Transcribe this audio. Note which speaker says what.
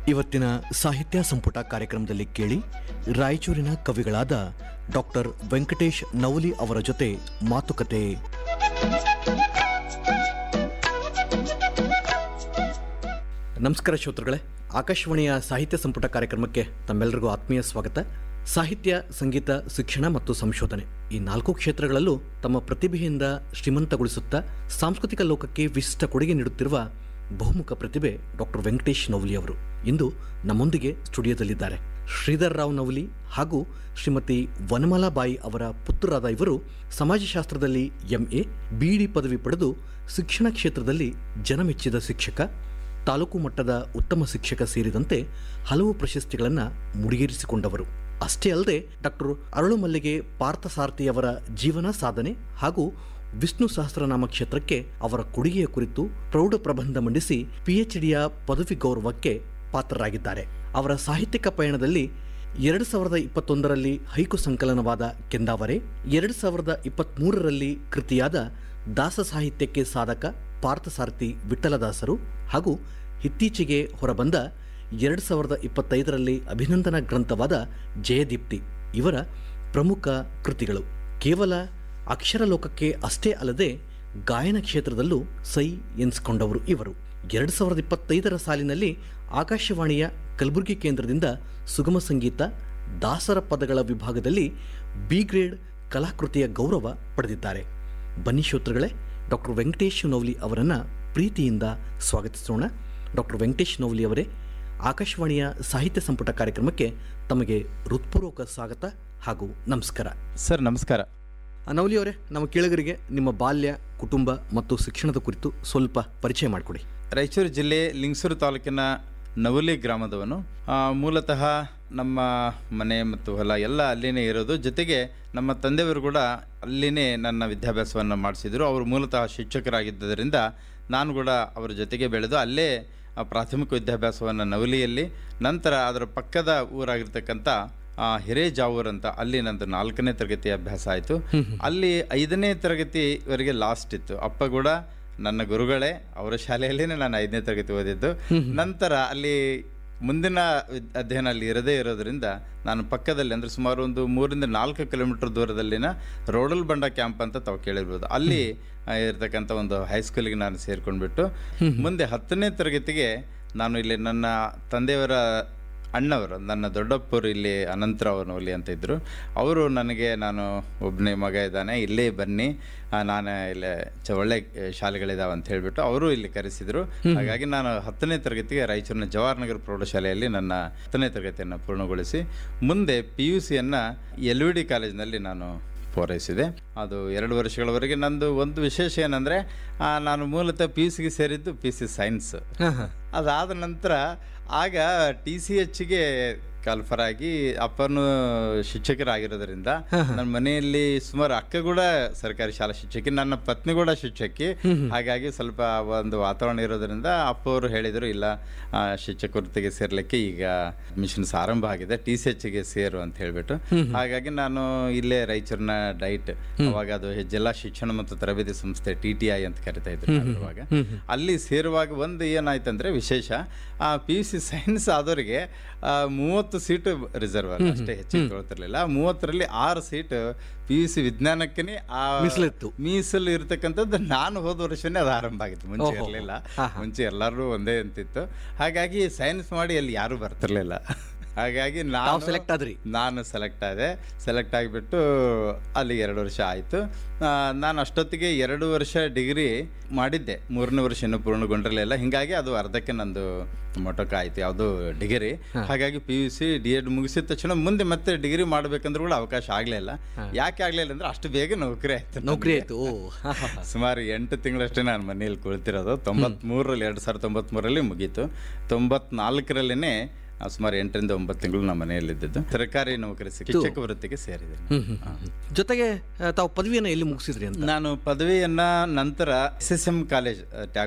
Speaker 1: ಇವತ್ತಿನ ಸಾಹಿತ್ಯ ಸಂಪುಟ ಕಾರ್ಯಕ್ರಮದಲ್ಲಿ ಕೇಳಿ ರಾಯಚೂರಿನ ಕವಿಗಳಾದ ಡಾಕ್ಟರ್ ವೆಂಕಟೇಶ್ ನವಲಿ ಅವರ ಜೊತೆ ಮಾತುಕತೆ ನಮಸ್ಕಾರ ಶ್ರೋತೃಗಳೇ ಆಕಾಶವಾಣಿಯ ಸಾಹಿತ್ಯ ಸಂಪುಟ ಕಾರ್ಯಕ್ರಮಕ್ಕೆ ತಮ್ಮೆಲ್ಲರಿಗೂ ಆತ್ಮೀಯ ಸ್ವಾಗತ ಸಾಹಿತ್ಯ ಸಂಗೀತ ಶಿಕ್ಷಣ ಮತ್ತು ಸಂಶೋಧನೆ ಈ ನಾಲ್ಕು ಕ್ಷೇತ್ರಗಳಲ್ಲೂ ತಮ್ಮ ಪ್ರತಿಭೆಯಿಂದ ಶ್ರೀಮಂತಗೊಳಿಸುತ್ತಾ ಸಾಂಸ್ಕೃತಿಕ ಲೋಕಕ್ಕೆ ವಿಶಿಷ್ಟ ಕೊಡುಗೆ ನೀಡುತ್ತಿರುವ ಬಹುಮುಖ ಪ್ರತಿಭೆ ಡಾಕ್ಟರ್ ವೆಂಕಟೇಶ್ ನವಲಿ ಅವರು ಇಂದು ನಮ್ಮೊಂದಿಗೆ ಸ್ಟುಡಿಯೋದಲ್ಲಿದ್ದಾರೆ ಶ್ರೀಧರ್ ರಾವ್ ನವಲಿ ಹಾಗೂ ಶ್ರೀಮತಿ ವನಮಾಲಾ ಬಾಯಿ ಅವರ ಪುತ್ರರಾದ ಇವರು ಸಮಾಜಶಾಸ್ತ್ರದಲ್ಲಿ ಎಂಎ ಬಿಡಿ ಪದವಿ ಪಡೆದು ಶಿಕ್ಷಣ ಕ್ಷೇತ್ರದಲ್ಲಿ ಜನಮೆಚ್ಚಿದ ಶಿಕ್ಷಕ ತಾಲೂಕು ಮಟ್ಟದ ಉತ್ತಮ ಶಿಕ್ಷಕ ಸೇರಿದಂತೆ ಹಲವು ಪ್ರಶಸ್ತಿಗಳನ್ನು ಮುಡಿಗೇರಿಸಿಕೊಂಡವರು ಅಷ್ಟೇ ಅಲ್ಲದೆ ಡಾಕ್ಟರ್ ಅರಳು ಮಲ್ಲಿಗೆ ಪಾರ್ಥಸಾರಥಿಯವರ ಜೀವನ ಸಾಧನೆ ಹಾಗೂ ವಿಷ್ಣು ಸಹಸ್ರನಾಮ ಕ್ಷೇತ್ರಕ್ಕೆ ಅವರ ಕೊಡುಗೆಯ ಕುರಿತು ಪ್ರೌಢ ಪ್ರಬಂಧ ಮಂಡಿಸಿ ಪಿಎಚ್ಡಿಯ ಪದವಿ ಗೌರವಕ್ಕೆ ಪಾತ್ರರಾಗಿದ್ದಾರೆ ಅವರ ಸಾಹಿತ್ಯಿಕ ಪಯಣದಲ್ಲಿ ಎರಡು ಸಾವಿರದ ಇಪ್ಪತ್ತೊಂದರಲ್ಲಿ ಹೈಕು ಸಂಕಲನವಾದ ಕೆಂದಾವರೆ ಎರಡು ಸಾವಿರದ ಇಪ್ಪತ್ತ್ಮೂರರಲ್ಲಿ ಕೃತಿಯಾದ ದಾಸ ಸಾಹಿತ್ಯಕ್ಕೆ ಸಾಧಕ ಪಾರ್ಥಸಾರಥಿ ವಿಠಲದಾಸರು ಹಾಗೂ ಇತ್ತೀಚೆಗೆ ಹೊರಬಂದ ಎರಡು ಸಾವಿರದ ಇಪ್ಪತ್ತೈದರಲ್ಲಿ ಅಭಿನಂದನಾ ಗ್ರಂಥವಾದ ಜಯದೀಪ್ತಿ ಇವರ ಪ್ರಮುಖ ಕೃತಿಗಳು ಕೇವಲ ಅಕ್ಷರ ಲೋಕಕ್ಕೆ ಅಷ್ಟೇ ಅಲ್ಲದೆ ಗಾಯನ ಕ್ಷೇತ್ರದಲ್ಲೂ ಸೈ ಎನಿಸಿಕೊಂಡವರು ಇವರು ಎರಡು ಸಾವಿರದ ಇಪ್ಪತ್ತೈದರ ಸಾಲಿನಲ್ಲಿ ಆಕಾಶವಾಣಿಯ ಕಲಬುರಗಿ ಕೇಂದ್ರದಿಂದ ಸುಗಮ ಸಂಗೀತ ದಾಸರ ಪದಗಳ ವಿಭಾಗದಲ್ಲಿ ಬಿ ಗ್ರೇಡ್ ಕಲಾಕೃತಿಯ ಗೌರವ ಪಡೆದಿದ್ದಾರೆ ಬನ್ನಿ ಶ್ರೋತೃಗಳೇ ಡಾಕ್ಟರ್ ವೆಂಕಟೇಶ್ ನವಲಿ ಅವರನ್ನು ಪ್ರೀತಿಯಿಂದ ಸ್ವಾಗತಿಸೋಣ ಡಾಕ್ಟರ್ ವೆಂಕಟೇಶ್ ನವಲಿ ಅವರೇ ಆಕಾಶವಾಣಿಯ ಸಾಹಿತ್ಯ ಸಂಪುಟ ಕಾರ್ಯಕ್ರಮಕ್ಕೆ ತಮಗೆ ಹೃತ್ಪೂರ್ವಕ ಸ್ವಾಗತ ಹಾಗೂ ನಮಸ್ಕಾರ
Speaker 2: ಸರ್ ನಮಸ್ಕಾರ
Speaker 1: ಆ, ನವಲಿ ಅವರೇ ನಮ್ಮ ಕೇಳುಗರಿಗೆ ನಿಮ್ಮ ಬಾಲ್ಯ ಕುಟುಂಬ ಮತ್ತು ಶಿಕ್ಷಣದ ಕುರಿತು ಸ್ವಲ್ಪ ಪರಿಚಯ ಮಾಡಿಕೊಡಿ
Speaker 2: ರಾಯಚೂರು ಜಿಲ್ಲೆ ಲಿಂಗಸೂರು ತಾಲೂಕಿನ ನವಲಿ ಗ್ರಾಮದವನು ಆ, ಮೂಲತಃ ನಮ್ಮ ಮನೆ ಮತ್ತು ಹೊಲ ಎಲ್ಲ ಅಲ್ಲಿನೇ ಇರೋದು ಜೊತೆಗೆ ನಮ್ಮ ತಂದೆಯವರು ಕೂಡ ಅಲ್ಲಿನೇ ನನ್ನ ವಿದ್ಯಾಭ್ಯಾಸವನ್ನು ಮಾಡಿಸಿದರು ಅವರು ಮೂಲತಃ ಶಿಕ್ಷಕರಾಗಿದ್ದರಿಂದ ನಾನು ಕೂಡ ಅವರ ಜೊತೆಗೆ ಬೆಳೆದು ಅಲ್ಲೇ ಆ, ಪ್ರಾಥಮಿಕ ವಿದ್ಯಾಭ್ಯಾಸವನ್ನು ನವಲಿಯಲ್ಲಿ ನಂತರ ಅದರ ಪಕ್ಕದ ಊರಾಗಿರ್ತಕ್ಕಂಥ ಆ, ಹಿರೇಜಾವೂರ್ ಅಂತ ಅಲ್ಲಿ ನಂದು ನಾಲ್ಕನೇ ತರಗತಿ ಅಭ್ಯಾಸ ಆಯಿತು ಅಲ್ಲಿ ಐದನೇ ತರಗತಿವರೆಗೆ ಲಾಸ್ಟ್ ಇತ್ತು ಅಪ್ಪ ಕೂಡ ನನ್ನ ಗುರುಗಳೇ ಅವರ ಶಾಲೆಯಲ್ಲೇ ನಾನು ಐದನೇ ತರಗತಿ ಓದಿದ್ದು ನಂತರ ಅಲ್ಲಿ ಮುಂದಿನ ವಿದ್- ಅಧ್ಯಯನ ಅಲ್ಲಿ ಇರದೇ ಇರೋದ್ರಿಂದ ನಾನು ಪಕ್ಕದಲ್ಲಿ ಅಂದರೆ ಸುಮಾರು ಒಂದು ಮೂರಿಂದ ನಾಲ್ಕು ಕಿಲೋಮೀಟರ್ ದೂರದಲ್ಲಿನ ರೋಡಲ್ ಬಂಡ ಕ್ಯಾಂಪ್ ಅಂತ ತಾವು ಕೇಳಿರ್ಬೋದು ಅಲ್ಲಿ ಆ, ಇರ್ತಕ್ಕಂಥ ಒಂದು ಹೈಸ್ಕೂಲಿಗೆ ನಾನು ಸೇರ್ಕೊಂಡ್ಬಿಟ್ಟು ಮುಂದೆ ಹತ್ತನೇ ತರಗತಿಗೆ ನಾನು ಇಲ್ಲಿ ನನ್ನ ತಂದೆಯವರ ಅಣ್ಣವರು ನನ್ನ ದೊಡ್ಡಪ್ಪರು ಇಲ್ಲಿ ಅನಂತರಾವ್ ನವಲಿ ಅಂತ ಇದ್ದರು ಅವರು ನನಗೆ ನಾನು ಒಬ್ಬನೇ ಮಗ ಇದ್ದಾನೆ ಇಲ್ಲೇ ಬನ್ನಿ ಆ, ನಾನು ಇಲ್ಲೇ ಚ ಒಳ್ಳೆ ಆ, ಶಾಲೆಗಳಿದಾವೆ ಅಂತ ಹೇಳಿಬಿಟ್ಟು ಅವರು ಇಲ್ಲಿ ಕರೆಸಿದರು ಹಾಗಾಗಿ ನಾನು ಹತ್ತನೇ ತರಗತಿಗೆ ರಾಯಚೂರಿನ ಜವಾಹರ್ನಗರ ಪ್ರೌಢಶಾಲೆಯಲ್ಲಿ ನನ್ನ ಹತ್ತನೇ ತರಗತಿಯನ್ನು ಪೂರ್ಣಗೊಳಿಸಿ ಮುಂದೆ ಪಿ ಯು ಸಿಯನ್ನು ಎಲ್ ವಿ ಡಿ ಕಾಲೇಜಿನಲ್ಲಿ ನಾನು ಪೂರೈಸಿದೆ ಅದು ಎರಡು ವರ್ಷಗಳವರೆಗೆ ನಂದು ಒಂದು ವಿಶೇಷ ಏನಂದರೆ ನಾನು ಮೂಲತಃ ಪಿ ಯು ಸಿಗೆ ಸೇರಿದ್ದು ಪಿ ಸಿ ಸೈನ್ಸ್ ಅದಾದ ನಂತರ ಆಗ ಟಿ ಸಿ ಎಚ್ಗೆ ಕಾಲ್ಫರ್ ಆಗಿ ಅಪ್ಪನು ಶಿಕ್ಷಕರಾಗಿರೋದ್ರಿಂದ ನನ್ನ ಮನೆಯಲ್ಲಿ ಸುಮಾರು ಅಕ್ಕ ಕೂಡ ಸರ್ಕಾರಿ ಶಾಲಾ ಶಿಕ್ಷಕಿ ನನ್ನ ಪತ್ನಿ ಕೂಡ ಶಿಕ್ಷಕಿ ಹಾಗಾಗಿ ಸ್ವಲ್ಪ ಒಂದು ವಾತಾವರಣ ಇರೋದ್ರಿಂದ ಅಪ್ಪ ಅವರು ಹೇಳಿದರು ಇಲ್ಲ ಆ, ಶಿಕ್ಷಕ ವೃತ್ತಿಗೆ ಸೇರ್ಲಿಕ್ಕೆ ಈಗ ಮಿಷನ್ಸ್ ಆರಂಭ ಆಗಿದೆ ಟಿ ಸಿ ಎಚ್ಗೆ ಸೇರು ಅಂತ ಹೇಳ್ಬಿಟ್ಟು ಹಾಗಾಗಿ ನಾನು ಇಲ್ಲೇ ರಾಯಚೂರಿನ ಡೈಟ್ ಅವಾಗ ಅದು ಜಿಲ್ಲಾ ಶಿಕ್ಷಣ ಮತ್ತು ತರಬೇತಿ ಸಂಸ್ಥೆ ಟಿ ಟಿ ಐ ಅಂತ ಕರಿತಾ ಇದ್ರು ನಾನು ಅವಾಗ ಅಲ್ಲಿ ಸೇರುವಾಗ ಒಂದು ಏನಾಯ್ತಂದ್ರೆ ವಿಶೇಷ ಪಿ ಯು ಸಿ ಸೈನ್ಸ್ ಆದವರಿಗೆ ಆ, ಮೂವತ್ತು ಸೀಟು ರಿಸರ್ವ್ ಅಷ್ಟೇ ಹೆಚ್ಚಿಗೆ ತೊಗೊಳ್ತಿರ್ಲಿಲ್ಲ ಮೂವತ್ತರಲ್ಲಿ ಆರು ಸೀಟ್ ಪಿ ಯು ಸಿ ವಿಜ್ಞಾನಕ್ಕೆ ಆ
Speaker 1: ಮೀಸಲಿತ್ತು.
Speaker 2: ಮೀಸಲು ಇರತಕ್ಕಂಥದ್ದು ನಾನು ಹೋದ ವರ್ಷನೇ ಅದು ಆರಂಭ ಆಗಿತ್ತು ಮುಂಚೆ
Speaker 1: ಓಹೋ.
Speaker 2: ಇರಲಿಲ್ಲ ಮುಂಚೆ ಎಲ್ಲರೂ ಒಂದೇ ಅಂತಿತ್ತು ಹಾಗಾಗಿ ಸೈನ್ಸ್ ಮಾಡಿ ಅಲ್ಲಿ ಯಾರೂ ಬರ್ತಿರ್ಲಿಲ್ಲ ಹಾಗಾಗಿ
Speaker 1: ತಾವು
Speaker 2: ನಾನು
Speaker 1: ಸೆಲೆಕ್ಟ್ ಆದ್ರಿ
Speaker 2: ನಾನು ಸೆಲೆಕ್ಟ್ ಆದೆ ಸೆಲೆಕ್ಟ್ ಆಗಿಬಿಟ್ಟು ಅಲ್ಲಿ ಎರಡು ವರ್ಷ ಆಯಿತು ನಾನು ಅಷ್ಟೊತ್ತಿಗೆ ಎರಡು ವರ್ಷ ಡಿಗ್ರಿ ಮಾಡಿದ್ದೆ ಮೂರನೇ ವರ್ಷ ಇನ್ನೂ ಪೂರ್ಣಗೊಂಡಿರಲಿಲ್ಲ ಹಿಂಗಾಗಿ ಅದು ಅರ್ಧಕ್ಕೆ ನಂದು ಮೊಟಕ ಆಯಿತು ಯಾವುದು ಡಿಗ್ರಿ ಹಾಗಾಗಿ P U C D Ed ಮುಗಿಸಿದ ತಕ್ಷಣ ಮುಂದೆ ಮತ್ತೆ ಡಿಗ್ರಿ ಮಾಡಬೇಕಂದ್ರೂ ಕೂಡ ಅವಕಾಶ ಆಗಲಿಲ್ಲ ಯಾಕೆ ಆಗಲಿಲ್ಲ ಅಂದ್ರೆ ಅಷ್ಟು ಬೇಗ ನೌಕರಿ ಆಯ್ತು
Speaker 1: ನೌಕರಿ ಆಯ್ತು ಓ ಹಾ, ಹಾ, ಹಾ.
Speaker 2: ಸುಮಾರು ಎಂಟು ತಿಂಗಳಷ್ಟೇ ನಾನು ಮನೆಯಲ್ಲಿ ಕುಳಿತಿರೋದು ತೊಂಬತ್ಮೂರರಲ್ಲಿ ಎರಡು ಸಾವಿರದ ತೊಂಬತ್ಮೂರರಲ್ಲಿ ಮುಗೀತು ತೊಂಬತ್ನಾಲ್ಕರಲ್ಲೇ ಸುಮಾರು ಎಂಟರಿಂದ ಒಂಬತ್ತು ತಿಂಗಳು ನಮ್ಮ ಮನೆಯಲ್ಲಿದ್ದದ್ದು ಸರ್ಕಾರಿ ನೌಕರಿ ಸಿಕ್ಕಿ ಶಿಕ್ಷಕ ವೃತ್ತಿಗೆ ಸೇರಿದೆ
Speaker 1: ಹ್ಮ್, ಹ್ಮ್, ಹ್ಮ್. ಜೊತೆಗೆ ಆ, ತಾವು ಪದವಿಯನ್ನು ಎಲ್ಲಿ ಮುಗಿಸಿದ್ರಿ ಅಂತ
Speaker 2: ನಾನು ಪದವಿಯನ್ನ ನಂತರ ಎಸ್ ಎಸ್ ಎಂ ಕಾಲೇಜ್